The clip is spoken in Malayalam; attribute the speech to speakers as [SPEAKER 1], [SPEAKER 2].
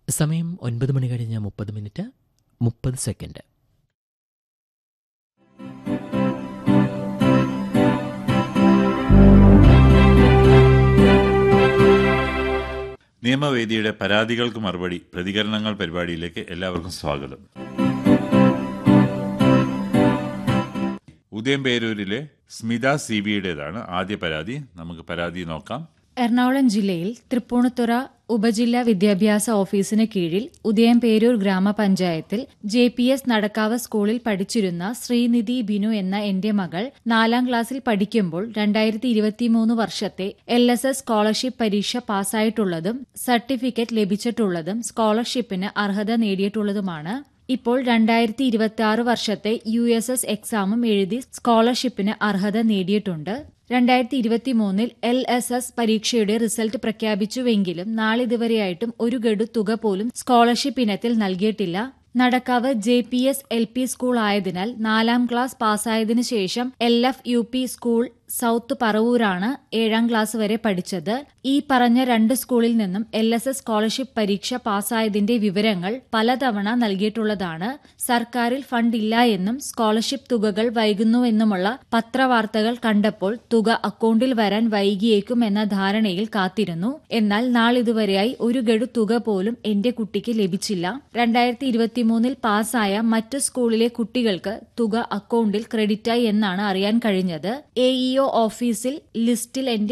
[SPEAKER 1] സമയം ഒൻപത് മണി കഴിഞ്ഞ് മുപ്പത് മിനിറ്റ് മുപ്പത് സെക്കൻഡ്
[SPEAKER 2] നിയമവേദിയുടെ പരാതികൾക്ക് മറുപടി പ്രതികരണങ്ങൾ പരിപാടിയിലേക്ക് എല്ലാവർക്കും സ്വാഗതം ഉദയംപേരൂരിലെ സ്മിത സി ബിയുടേതാണ് ആദ്യ പരാതി നമുക്ക് പരാതി നോക്കാം
[SPEAKER 3] എറണാകുളം ജില്ലയിൽ തൃപ്പൂണിത്തുറ ഉപജില്ലാ വിദ്യാഭ്യാസ ഓഫീസിന് കീഴിൽ ഉദയംപേരൂർ ഗ്രാമപഞ്ചായത്തിൽ ജെ പി എസ് നടക്കാവ് സ്കൂളിൽ പഠിച്ചിരുന്ന ശ്രീനിധി ബിനു എന്ന എന്റെ മകൾ നാലാം ക്ലാസ്സിൽ പഠിക്കുമ്പോൾ രണ്ടായിരത്തി ഇരുപത്തിമൂന്ന് വർഷത്തെ എൽ എസ് എസ് സ്കോളർഷിപ്പ് പരീക്ഷ പാസ്സായിട്ടുള്ളതും സർട്ടിഫിക്കറ്റ് ലഭിച്ചിട്ടുള്ളതും സ്കോളർഷിപ്പിന് അർഹത നേടിയിട്ടുള്ളതുമാണ് ഇപ്പോൾ രണ്ടായിരത്തി ഇരുപത്തി ആറ് വർഷത്തെ യു എസ് എസ് എക്സാമും എഴുതി സ്കോളർഷിപ്പിന് അർഹത നേടിയിട്ടുണ്ട് രണ്ടായിരത്തി ഇരുപത്തി മൂന്നിൽ എൽ എസ് എസ് പരീക്ഷയുടെ റിസൾട്ട് പ്രഖ്യാപിച്ചുവെങ്കിലും നാളിതുവരെയായിട്ടും ഒരു ഗഡു തുക പോലും സ്കോളർഷിപ്പ് ഇനത്തിൽ നൽകിയിട്ടില്ല Nadakkavu J P S L P school ആയതിനാൽ നാലാം ക്ലാസ് പാസ്സായതിനു ശേഷം L F U P school south പറവൂരാണ് ഏഴാം ക്ലാസ് വരെ പഠിച്ചത് ഈ പറഞ്ഞ രണ്ട് സ്കൂളിൽ നിന്നും എൽ എസ് എസ് സ്കോളർഷിപ്പ് പരീക്ഷ പാസ്സായതിന്റെ വിവരങ്ങൾ പലതവണ നൽകിയിട്ടുള്ളതാണ് സർക്കാരിൽ ഫണ്ടില്ല എന്നും സ്കോളർഷിപ്പ് തുകകൾ വൈകുന്നുവെന്നുമുള്ള പത്രവാർത്തകൾ കണ്ടപ്പോൾ തുക അക്കൗണ്ടിൽ വരാൻ വൈകിയേക്കും എന്ന ധാരണയിൽ കാത്തിരുന്നു എന്നാൽ നാളിതുവരെയായി ഒരു ഗഡു തുക പോലും എന്റെ കുട്ടിക്ക് ലഭിച്ചില്ല രണ്ടായിരത്തി ഇരുപത്തിമൂന്നിൽ പാസ്സായ മറ്റു സ്കൂളിലെ കുട്ടികൾക്ക് തുക അക്കൗണ്ടിൽ ക്രെഡിറ്റായി എന്നാണ് അറിയാൻ കഴിഞ്ഞത് എ ഇഒ ഓഫീസിൽ ലിസ്റ്റിൽ എന്റെ